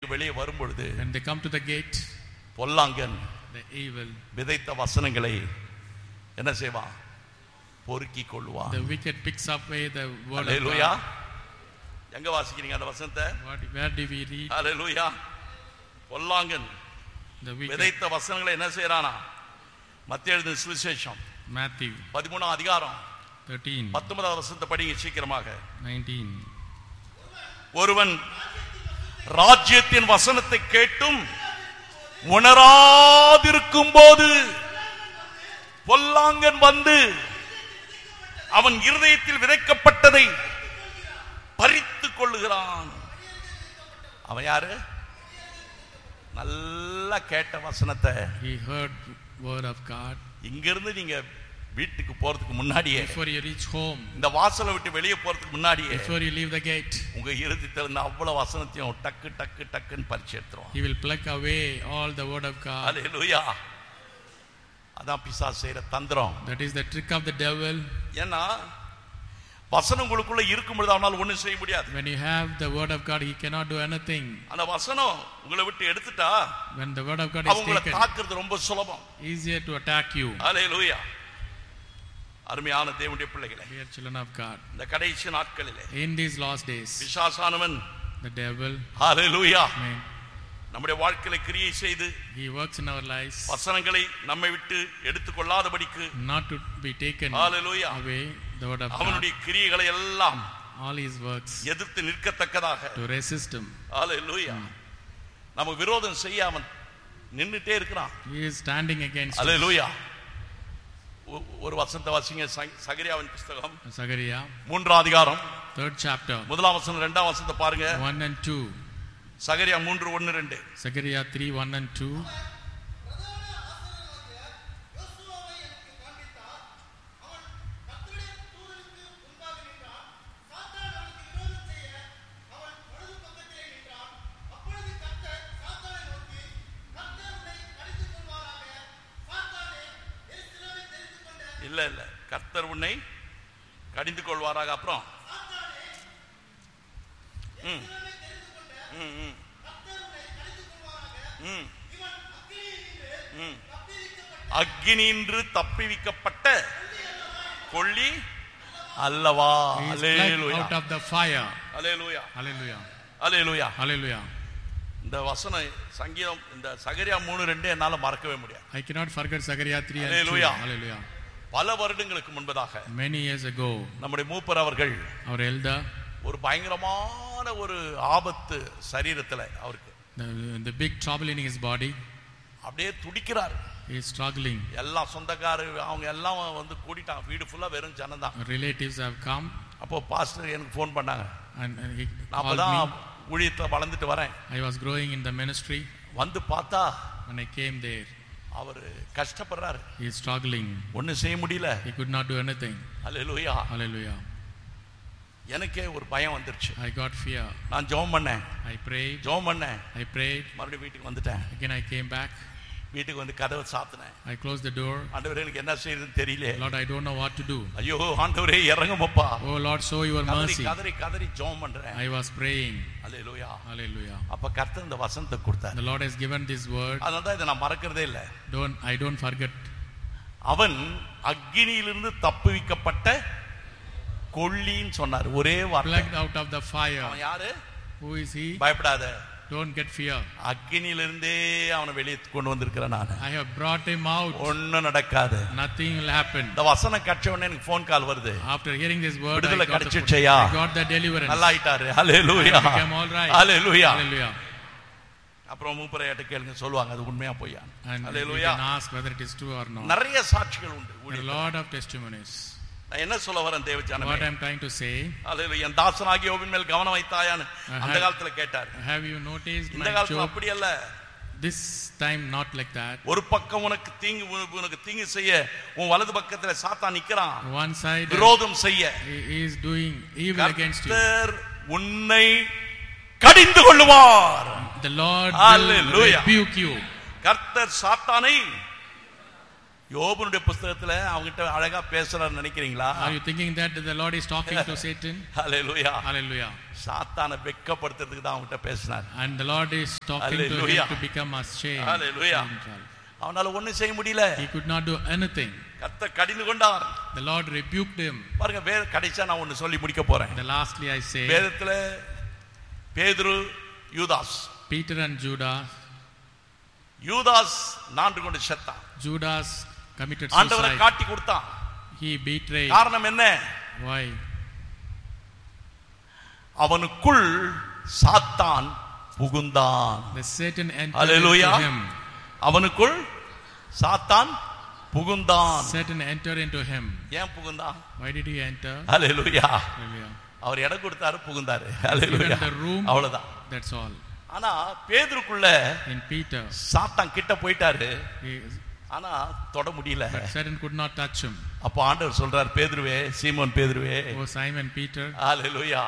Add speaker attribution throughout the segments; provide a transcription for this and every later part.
Speaker 1: வெளியே வரும் பொழுது
Speaker 2: When they come to the gate,
Speaker 1: பொல்லாங்கன்
Speaker 2: the evil,
Speaker 1: விதைத்த வசனங்களை என்ன செய்வான் பொறுக்கி கொள்வான்
Speaker 2: the wicked picks up away the word of
Speaker 1: hallelujah
Speaker 2: God.
Speaker 1: எங்க வாசிக்கிறீங்க அந்த வசனத்தை
Speaker 2: What, where do we read?
Speaker 1: Hallelujah பொல்லாங்கன்
Speaker 2: The wicked.
Speaker 1: விதைத்த வசனங்களை என்ன செய்யறானா மத்திய எழுதின சுவிசேஷம்
Speaker 2: Matthew
Speaker 1: பதிமூணாம் அதிகாரம்
Speaker 2: 13,
Speaker 1: பத்தொன்பதாவது வசனத்தை படிங்க சீக்கிரமாக
Speaker 2: 19.
Speaker 1: ஒருவன் ராஜ்யத்தின் வசனத்தை கேட்டும் உணராதிருக்கும் போது பொல்லாங்கன் வந்து அவன் இருதயத்தில் விதைக்கப்பட்டதை பறித்துக் கொள்ளுகிறான் அவன் யாரு நல்லா கேட்ட வசனத்தை
Speaker 2: He heard word of God.
Speaker 1: இங்கிருந்து நீங்க வீட்டுக்கு போறதுக்கு முன்னாடியே
Speaker 2: Before you reach home,
Speaker 1: இந்த வாசலை விட்டு வெளியே போறதுக்கு முன்னாடியே
Speaker 2: before you leave the gate,
Speaker 1: உங்க இருதயத்தில் இருந்த அவ்வளவு வசனத்தையும் டக்கு டக்கு டக்குன்னு பறிச்சு எடுத்துரும்
Speaker 2: He will pluck away all the word of God.
Speaker 1: அல்லேலூயா அதான் பிசா செய்யற தந்திரம்
Speaker 2: That is the trick of the devil.
Speaker 1: ஏன்னா வசனம் உங்களுக்குள்ள இருக்கும் பொழுது அவனால் ஒண்ணும் செய்ய முடியாது
Speaker 2: When you have the word of God, he cannot do anything.
Speaker 1: அந்த வசனம் உங்களை விட்டு எடுத்துட்டா
Speaker 2: When the word of God is
Speaker 1: அவங்கள
Speaker 2: taken,
Speaker 1: தாக்குறது ரொம்ப சுலபம்
Speaker 2: easier to attack you.
Speaker 1: அல்லேலூயா அருமையான தேவனுடைய பிள்ளைகளே
Speaker 2: Dear children of God,
Speaker 1: இந்த கடைசி நாட்களிலே
Speaker 2: in these last days,
Speaker 1: பிசாசானவன்
Speaker 2: the devil,
Speaker 1: அல்லேலூயா
Speaker 2: man,
Speaker 1: நம்முடைய வாழ்க்கையில கிரியை செய்து
Speaker 2: he works in our lives
Speaker 1: வசனங்களை நம்மை விட்டு எடுத்துக்கொள்ளாதபடிக்கு
Speaker 2: not to be taken
Speaker 1: hallelujah
Speaker 2: away the word of God.
Speaker 1: அவனுடைய கிரியைகளை எல்லாம்
Speaker 2: All his works
Speaker 1: எதிர்த்து நிற்கத்தக்கதாக
Speaker 2: to resist him.
Speaker 1: ஹalleluya நம்ம விரோதம் செய்ய அவன் நின்னுட்டே இருக்கிறான்
Speaker 2: He is standing against us.
Speaker 1: ஹalleluya ஒ- ஒரு வசந்த வாசிங்க ச- சகரியாவின் புஸ்தகம்
Speaker 2: Zachariah,
Speaker 1: மூன்றாம் அதிகாரம்
Speaker 2: third chapter,
Speaker 1: முதலாம் வசனம் ரெண்டாம் வசனத்தை பாருங்க
Speaker 2: 1 and 2.
Speaker 1: சகரியா மூன்று ஒன்னு ரெண்டு
Speaker 2: Zechariah 3, 1 and 2.
Speaker 1: இல்ல இல்ல கர்த்தர் உன்னை கடிந்து கொள்வாராக அப்புறம் ம். ம், ம். ம். ம். அக்கினின்று தப்பிவிக்கப்பட்ட கொள்ளி அல்லவா
Speaker 2: He is plucked
Speaker 1: hallelujah
Speaker 2: out of the fire.
Speaker 1: Hallelujah
Speaker 2: Hallelujah.
Speaker 1: Hallelujah
Speaker 2: Hallelujah.
Speaker 1: இந்த வசனம் சங்கீதம் இந்த சகரியா மூணு ரெண்டு என்னால மறக்கவே முடியாது
Speaker 2: I cannot forget Zechariah 3 and 2.
Speaker 1: Hallelujah.
Speaker 2: Hallelujah.
Speaker 1: பல வருடங்களுக்கு முன்பதாக
Speaker 2: Many years ago,
Speaker 1: நம்முடைய மூப்பர் அவர்கள்
Speaker 2: our elder,
Speaker 1: ஒரு பயங்கரமான ஒரு ஆபத்து சரீரத்துல அவருக்கு
Speaker 2: the, the big trouble in his body,
Speaker 1: அப்படியே துடிக்கிறார்
Speaker 2: he is struggling.
Speaker 1: எல்லாம் சொந்தக்காரு அவங்க எல்லாம் வந்து கூட்டிட்டாங்க வீடு ஃபுல்லா வெறும் ஜனம் தான்
Speaker 2: Relatives have come
Speaker 1: அப்போ பாஸ்டர் எனக்கு ஃபோன் பண்ணாங்க
Speaker 2: and, and he
Speaker 1: நான்
Speaker 2: called
Speaker 1: அப்பதான்
Speaker 2: me.
Speaker 1: ஊழியத்துல வளர்ந்துட்டு வரேன்
Speaker 2: I was growing in the ministry.
Speaker 1: வந்து பார்த்தா
Speaker 2: When I came there,
Speaker 1: அவர் கஷ்டப்படுறாரு
Speaker 2: he is struggling.
Speaker 1: ஒண்ணும் செய்ய முடியல
Speaker 2: He could not do anything.
Speaker 1: Hallelujah
Speaker 2: Hallelujah.
Speaker 1: எனக்கே ஒரு பயம் வந்துருச்சு
Speaker 2: I got fear.
Speaker 1: நான் ஜெபம் பண்ணேன்
Speaker 2: I prayed.
Speaker 1: ஜெபம் பண்ணேன்
Speaker 2: I prayed.
Speaker 1: மறுபடியும் வீட்டுக்கு வந்துட்டேன்
Speaker 2: Again, I came back.
Speaker 1: வீட்டுக்கு வந்து கதவை சாத்தினேன்
Speaker 2: I closed the door.
Speaker 1: ஆண்டவரே எனக்கு என்ன செய்யுதுன்னு தெரியல
Speaker 2: Lord, I don't know what to do.
Speaker 1: ஐயோ ஆண்டவரே இறங்குமப்பா
Speaker 2: Oh Lord, show your
Speaker 1: கதறி
Speaker 2: mercy.
Speaker 1: கதறி கதறி ஜெபம் பண்றேன்
Speaker 2: I was praying.
Speaker 1: Hallelujah
Speaker 2: Hallelujah.
Speaker 1: அப்ப கர்த்தர் இந்த வசனத்தை கொடுத்தார்
Speaker 2: The Lord has given this word.
Speaker 1: அதனால தான் இதை நான் மறக்கிறதே இல்லை
Speaker 2: Don't I don't forget.
Speaker 1: அவன் அக்கினியிலிருந்து தப்புவிக்கப்பட்ட கொள்ளின்னு சொன்னார் ஒரே வார்த்தை
Speaker 2: Plucked out of the fire.
Speaker 1: அவன் யாரு
Speaker 2: Who is he?
Speaker 1: பயப்படாத
Speaker 2: Don't get fear.
Speaker 1: அக்கினியிலிருந்தே அவனை வெளியே கொண்டு வந்திருக்கிறேன் நான்
Speaker 2: I have brought him out.
Speaker 1: ஒண்ணும் நடக்காது
Speaker 2: Nothing will happen.
Speaker 1: இந்த வசனம் கட்ச உடனே எனக்கு ஃபோன் கால் வருது
Speaker 2: After hearing this word, I
Speaker 1: விடுதலை
Speaker 2: got, the,
Speaker 1: கிடைச்சிடுச்சையா?
Speaker 2: I got the deliverance.
Speaker 1: நல்லா ஆயிட்டாரு ஹalleluya
Speaker 2: I became all right.
Speaker 1: Hallelujah
Speaker 2: Hallelujah.
Speaker 1: அப்புறம் மூப்பரையாட்ட கேளுங்க சொல்லுவாங்க அது உண்மையா பொய்யா
Speaker 2: And you
Speaker 1: hallelujah
Speaker 2: can ask whether it is true or not.
Speaker 1: நிறைய சாட்சிகள் உண்டு
Speaker 2: There are a
Speaker 1: ஊழியத்துல.
Speaker 2: lot of testimonies.
Speaker 1: நான் என்ன சொல்ல வரேன்
Speaker 2: What
Speaker 1: தேவஜானமே
Speaker 2: I'm trying to say,
Speaker 1: ஹalleluya என் தாசனாகிய யோபின் மேல் கவனம் வைத்தாயான்னு அந்த
Speaker 2: have-
Speaker 1: காலத்துல கேட்டார்
Speaker 2: have you noticed
Speaker 1: இந்த
Speaker 2: my
Speaker 1: காலத்துல
Speaker 2: job?
Speaker 1: அப்படி அல்ல
Speaker 2: This time not like that.
Speaker 1: ஒரு பக்கம் உனக்கு தீங்கு உனக்கு- உனக்கு தீங்கு செய்ய உன் வலது பக்கத்துல சாத்தான் நிக்கிறான்
Speaker 2: One side uh,
Speaker 1: விரோதம் செய்ய
Speaker 2: he he is doing evil against you.
Speaker 1: கர்த்தர் உன்னை கடிந்து கொள்ளுவார்
Speaker 2: The Lord will
Speaker 1: Hallelujah.
Speaker 2: rebuke you.
Speaker 1: கர்த்தர் சாத்தானை யோபனுடைய புஸ்தகத்துல அவங்கிட்ட அழகா பேசுறான்னு நினைக்கிறீங்களா
Speaker 2: Are you thinking that the Lord is talking to Satan?
Speaker 1: Hallelujah
Speaker 2: Hallelujah.
Speaker 1: சாத்தானை வெட்கப்படுத்துறதுக்கு தான் அவங்கிட்ட பேசினார்
Speaker 2: And the Lord is talking to
Speaker 1: Hallelujah.
Speaker 2: him to become ashamed.
Speaker 1: Hallelujah.
Speaker 2: Himself.
Speaker 1: அவனால ஒண்ணும் செய்ய முடியல
Speaker 2: He could not do anything.
Speaker 1: கத்த கடிந்து கொண்டார்
Speaker 2: The Lord rebuked him.
Speaker 1: பாருங்க வேற கடைசியா நான் ஒண்ணு சொல்லி முடிக்க போறேன்
Speaker 2: And lastly, I say,
Speaker 1: வேதத்துல பேதுரு யூதாஸ்
Speaker 2: Peter and Judas,
Speaker 1: யூதாஸ் நான்கு கொண்டு செத்தான்
Speaker 2: Judas committed
Speaker 1: ஆண்டவரை
Speaker 2: suicide.
Speaker 1: காட்டி கொடுத்தான்
Speaker 2: He betrayed.
Speaker 1: காரணம் என்ன
Speaker 2: Why?
Speaker 1: அவனுக்குள் சாத்தான் புகுந்தான்
Speaker 2: The Satan entered
Speaker 1: Hallelujah.
Speaker 2: into him.
Speaker 1: அவனுக்குள் சாத்தான் புகுந்தான்
Speaker 2: Satan entered into him.
Speaker 1: ஏன் புகுந்தான்
Speaker 2: Why did he enter?
Speaker 1: Hallelujah
Speaker 2: Hallelujah.
Speaker 1: அவர் இடம் கொடுத்தாரு புகுந்தாரு
Speaker 2: Given
Speaker 1: ஹalleluya
Speaker 2: the room.
Speaker 1: அவ்வளவுதான்
Speaker 2: That's all.
Speaker 1: ஆனா பேதுருக்குள்ள
Speaker 2: In Peter,
Speaker 1: சாத்தான் கிட்ட போயிட்டாரு
Speaker 2: he,
Speaker 1: ஆனா தொட முடியல
Speaker 2: but Satan could not touch him.
Speaker 1: அப்போ ஆண்டவர் சொல்றார் பேதுருவே சீமோன் பேதுருவே
Speaker 2: Oh, Simon Peter,
Speaker 1: ஹalleluya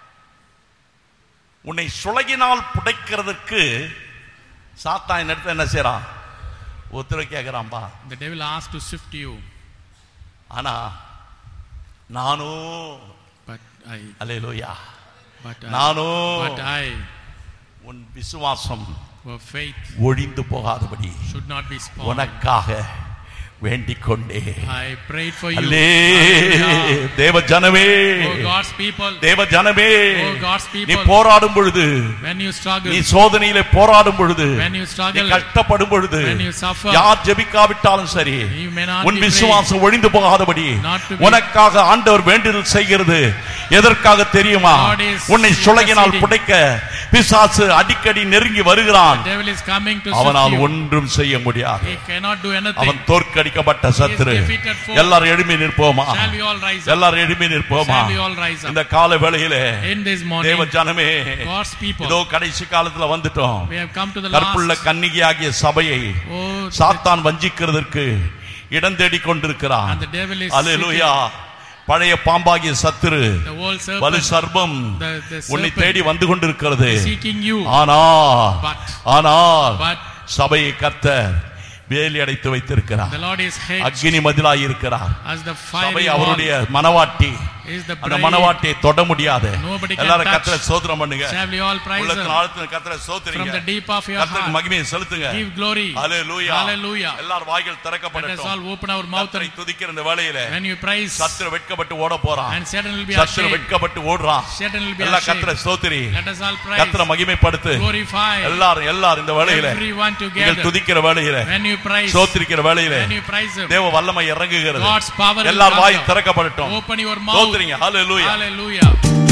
Speaker 1: உன்னை சுலகினால் புடைக்கிறதுக்கு சாத்தான் இடத்துல என்ன செய்றான் உத்தரவு கேட்கிறான்பா
Speaker 2: the devil asked to sift you,
Speaker 1: ஆனா நானும்
Speaker 2: but I,
Speaker 1: hallelujah
Speaker 2: but I,
Speaker 1: நானும்
Speaker 2: but I,
Speaker 1: உன் விசுவாசம்
Speaker 2: for faith
Speaker 1: ஒழிந்து போகாதபடி
Speaker 2: should not be spoiled.
Speaker 1: உனக்காக வேண்டிக் கொண்டே
Speaker 2: I prayed for you.
Speaker 1: அல்லே
Speaker 2: Hallelujah.
Speaker 1: தேவ ஜனமே
Speaker 2: Oh God's people,
Speaker 1: தேவ ஜனமே
Speaker 2: Oh, God's people.
Speaker 1: நீ போராடும் பொழுது
Speaker 2: when you struggle,
Speaker 1: நீ சோதனையிலே போராடும் பொழுது
Speaker 2: when you
Speaker 1: நீ
Speaker 2: struggle,
Speaker 1: கஷ்டப்படும் பொழுது
Speaker 2: when you suffer,
Speaker 1: யார் ஜெபிக்காவிட்டாலும் சரி
Speaker 2: you may not
Speaker 1: உன்
Speaker 2: be
Speaker 1: விசுவாசம் ஒழிந்து போகாதபடி
Speaker 2: Not to be-
Speaker 1: உனக்காக ஆண்டவர் வேண்டுதல் செய்கிறது எதற்காக தெரியுமா
Speaker 2: God is
Speaker 1: உன்னை சுலகினால்
Speaker 2: interceding.
Speaker 1: புடைக்க பிசாசு அடிக்கடி நெருங்கி வருகிறான்
Speaker 2: The devil is coming to
Speaker 1: அவனால்
Speaker 2: sift you.
Speaker 1: ஒன்றும் செய்ய முடியாது
Speaker 2: He cannot do anything.
Speaker 1: அவன் தோற்கடிக்கப்பட்ட சத்துரு
Speaker 2: defeated foe.
Speaker 1: எல்லாரும் எழுப்பி நிற்போமா
Speaker 2: Shall we all rise up?
Speaker 1: எல்லாரும் எழுப்பி நிற்போமா
Speaker 2: Shall we all rise up?
Speaker 1: இந்த கால வேளையிலே
Speaker 2: In this
Speaker 1: தேவ
Speaker 2: morning,
Speaker 1: ஜனமே
Speaker 2: God's people,
Speaker 1: இதோ கடைசி காலத்துல வந்துட்டோம்
Speaker 2: we have come to the
Speaker 1: கற்புள்ள
Speaker 2: last.
Speaker 1: கன்னிகையாகிய சபையை
Speaker 2: Oh,
Speaker 1: சாத்தான் வஞ்சிக்கிறதற்கு இடம் தேடிக் கொண்டிருக்கிறான்
Speaker 2: and the devil is
Speaker 1: அல்லேலூயா பழைய பாம்பாகிய சத்துரு
Speaker 2: seeking the whole
Speaker 1: வலு
Speaker 2: serpent,
Speaker 1: சர்பம்
Speaker 2: the, the
Speaker 1: உன்னை
Speaker 2: serpent
Speaker 1: தேடி வந்து கொண்டிருக்கிறது
Speaker 2: seeking you.
Speaker 1: ஆனா
Speaker 2: But,
Speaker 1: ஆனால்
Speaker 2: but
Speaker 1: சபையை கர்த்தர் வேலி அடைத்து வைத்திருக்கிறார்
Speaker 2: the Lord is hedged
Speaker 1: அக்னி மதிலாய் இருக்கிறார்
Speaker 2: as the
Speaker 1: சபை
Speaker 2: fiery wall
Speaker 1: அவருடைய மனவாட்டி
Speaker 2: is the
Speaker 1: அந்த
Speaker 2: bride.
Speaker 1: மனவாட்டியை தொட முடியாது
Speaker 2: Nobody can
Speaker 1: எல்லாரும்
Speaker 2: touch.
Speaker 1: கத்திர சோதனம் பண்ணுங்க
Speaker 2: Shall we all praise
Speaker 1: உள்ளத்தின்
Speaker 2: Him
Speaker 1: ஆழத்தின் கத்திர
Speaker 2: from
Speaker 1: சோதரிங்க
Speaker 2: the deep of your
Speaker 1: கர்த்தருக்கு
Speaker 2: heart?
Speaker 1: மகிமையை செலுத்துங்க
Speaker 2: Give glory.
Speaker 1: ஹalleluya
Speaker 2: Hallelujah.
Speaker 1: எல்லார் வாய்கள்
Speaker 2: Let us
Speaker 1: திறக்கப்படட்டும்
Speaker 2: all open our mouth
Speaker 1: கர்த்தரை
Speaker 2: and
Speaker 1: துதிக்கிற இந்த வேளையில
Speaker 2: when you praise,
Speaker 1: சத்துரு வெட்கப்பட்டு ஓட போறான்
Speaker 2: and Satan will be
Speaker 1: சத்துரு
Speaker 2: ashamed.
Speaker 1: வெட்கப்பட்டு ஓடுறான்
Speaker 2: Satan will be
Speaker 1: எல்லா
Speaker 2: ashamed.
Speaker 1: கத்திர ஸ்தோத்திரி
Speaker 2: Let us all praise,
Speaker 1: கத்திர மகிமைப்படுத்து
Speaker 2: glorify
Speaker 1: எல்லாரும் எல்லாரும் இந்த வேளையில
Speaker 2: everyone
Speaker 1: நீங்கள்
Speaker 2: together.
Speaker 1: துதிக்கிற வேளையில
Speaker 2: When you praise,
Speaker 1: சோத்திரிக்கிற வேளையில
Speaker 2: when you praise Him,
Speaker 1: தேவ வல்லமை இறங்குகிறது
Speaker 2: God's power will
Speaker 1: எல்லார் வாய்
Speaker 2: come down.
Speaker 1: திறக்கப்படட்டும்
Speaker 2: Open your mouth.
Speaker 1: சோத்திரிங்க hallelujah
Speaker 2: Hallelujah.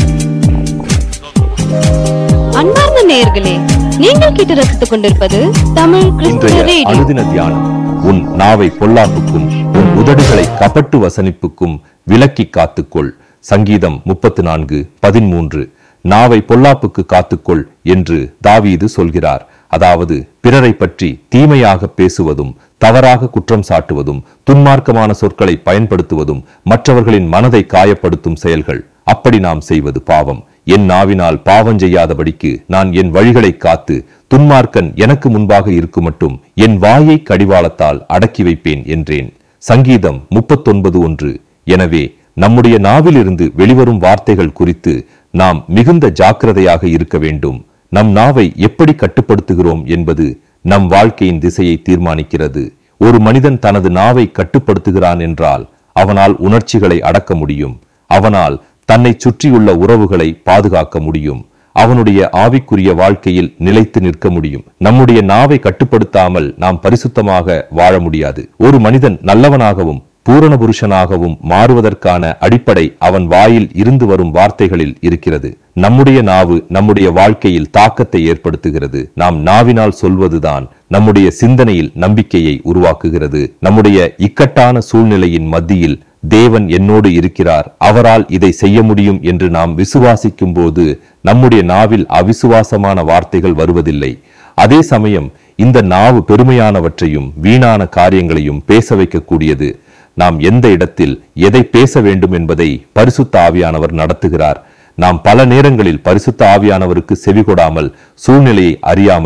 Speaker 3: அன்பார்ந்த நேயர்களே நீங்கள் கேட்டு ரசித்துக் கொண்டிருப்பது தமிழ் கிறிஸ்துவ
Speaker 4: இன்றைய
Speaker 3: ரேடியோ
Speaker 4: அனுதின தியானம் உன் நாவை பொல்லாப்புக்கும் உன் உதடுகளை கபட்டு வசனிப்புக்கும் விலக்கி காத்துக்கொள் சங்கீதம் முப்பத்து நான்கு பதிமூன்று நாவை பொல்லாப்புக்கு காத்துக்கொள் என்று தாவீது சொல்கிறார் அதாவது பிறரை பற்றி தீமையாக பேசுவதும் தவறாக குற்றம் சாட்டுவதும் துன்மார்க்கமான சொற்களை பயன்படுத்துவதும் மற்றவர்களின் மனதை காயப்படுத்தும் செயல்கள் அப்படி நாம் செய்வது பாவம் என் நாவினால் பாவம் செய்யாதபடிக்கு நான் என் வழிகளை காத்து துன்மார்க்கன் எனக்கு முன்பாக இருக்குமட்டும் என் வாயை கடிவாளத்தால் அடக்கி வைப்பேன் என்றேன் சங்கீதம் முப்பத்தொன்பது ஒன்று எனவே நம்முடைய நாவிலிருந்து வெளிவரும் வார்த்தைகள் குறித்து நாம் மிகுந்த ஜாக்கிரதையாக இருக்க வேண்டும் நம் நாவை எப்படி கட்டுப்படுத்துகிறோம் என்பது நம் வாழ்க்கையின் திசையை தீர்மானிக்கிறது ஒரு மனிதன் தனது நாவை கட்டுப்படுத்துகிறான் என்றால் அவனால் உணர்ச்சிகளை அடக்க முடியும் அவனால் தன்னை சுற்றியுள்ள உறவுகளை பாதுகாக்க முடியும் அவனுடைய ஆவிக்குரிய வாழ்க்கையில் நிலைத்து நிற்க முடியும் நம்முடைய நாவை கட்டுப்படுத்தாமல் நாம் பரிசுத்தமாக வாழ முடியாது ஒரு மனிதன் நல்லவனாகவும் பூரண புருஷனாகவும் மாறுவதற்கான அடிப்படை அவன் வாயில் இருந்து வரும் வார்த்தைகளில் இருக்கிறது நம்முடைய நாவு நம்முடைய வாழ்க்கையில் தாக்கத்தை ஏற்படுத்துகிறது நாம் நாவினால் சொல்வதுதான் நம்முடைய சிந்தனையில் நம்பிக்கையை உருவாக்குகிறது நம்முடைய இக்கட்டான சூழ்நிலையின் மத்தியில் தேவன் என்னோடு இருக்கிறார் அவரால் இதை செய்ய முடியும் என்று நாம் விசுவாசிக்கும் போது நம்முடைய நாவில் அவிசுவாசமான வார்த்தைகள் வருவதில்லை அதே சமயம் இந்த நாவு பெருமையானவற்றையும் வீணான காரியங்களையும் பேச வைக்கக்கூடியது நாம் எந்த இடத்தில் எதை பேச வேண்டும் என்பதை பரிசுத்த ஆவியானவர் நடத்துகிறார் நாம் பல நேரங்களில் பரிசுத்த ஆவியானவருக்கு செவிகொடாமல் சூழ்நிலையை அறியாமல்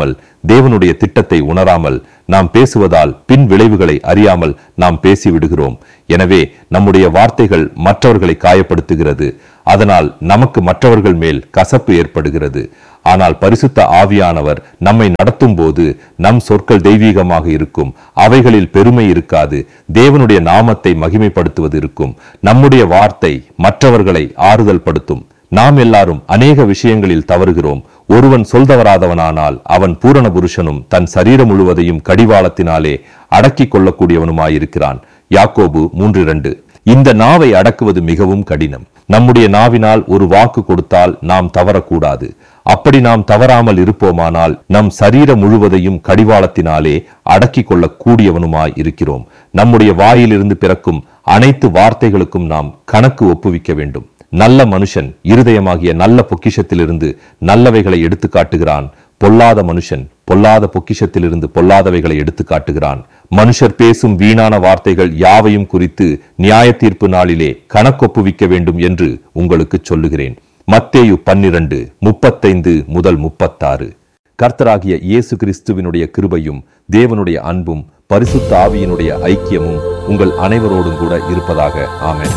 Speaker 4: தேவனுடைய திட்டத்தை உணராமல் நாம் பேசுவதால் பின் விளைவுகளை அறியாமல் நாம் பேசிவிடுகிறோம் எனவே நம்முடைய வார்த்தைகள் மற்றவர்களை காயப்படுத்துகிறது அதனால் நமக்கு மற்றவர்கள் மேல் கசப்பு ஏற்படுகிறது ஆனால் பரிசுத்த ஆவியானவர் நம்மை நடத்தும் போது நம் சொற்கள் தெய்வீகமாக இருக்கும் அவைகளில் பெருமை இருக்காது தேவனுடைய நாமத்தை மகிமைப்படுத்துவது இருக்கும் நம்முடைய வார்த்தை மற்றவர்களை ஆறுதல் படுத்தும் நாம் எல்லாரும் அநேக விஷயங்களில் தவறுகிறோம் ஒருவன் சொல்தவராதவனானால் அவன் பூரண புருஷனும் தன் சரீரம் முழுவதையும் கடிவாளத்தினாலே அடக்கிக் கொள்ளக்கூடியவனுமாயிருக்கிறான் யாக்கோபு மூன்று இரண்டு இந்த நாவை அடக்குவது மிகவும் கடினம் நம்முடைய நாவினால் ஒரு வாக்கு கொடுத்தால் நாம் தவறக்கூடாது அப்படி நாம் தவறாமல் இருப்போமானால் நம் சரீரம் முழுவதையும் கடிவாளத்தினாலே அடக்கிக் கொள்ளக் கூடியவனுமாய் இருக்கிறோம் நம்முடைய வாயிலிருந்து பிறக்கும் அனைத்து வார்த்தைகளுக்கும் நாம் கணக்கு ஒப்புவிக்க வேண்டும் நல்ல மனுஷன் இருதயமாகிய நல்ல பொக்கிஷத்திலிருந்து நல்லவைகளை எடுத்து காட்டுகிறான் பொல்லாத மனுஷன் பொல்லாத பொக்கிஷத்திலிருந்து பொல்லாதவைகளை எடுத்து காட்டுகிறான் மனுஷர் பேசும் வீணான வார்த்தைகள் யாவையும் குறித்து நியாய தீர்ப்பு நாளிலே கணக்கொப்புவிக்க வேண்டும் என்று உங்களுக்கு சொல்லுகிறேன் மத்தேயு பன்னிரண்டு முப்பத்தைந்து முதல் முப்பத்தாறு கர்த்தராகிய இயேசு கிறிஸ்துவினுடைய கிருபையும் தேவனுடைய அன்பும் பரிசுத்த ஆவியினுடைய ஐக்கியமும் உங்கள் அனைவரோடும் கூட இருப்பதாக ஆமென்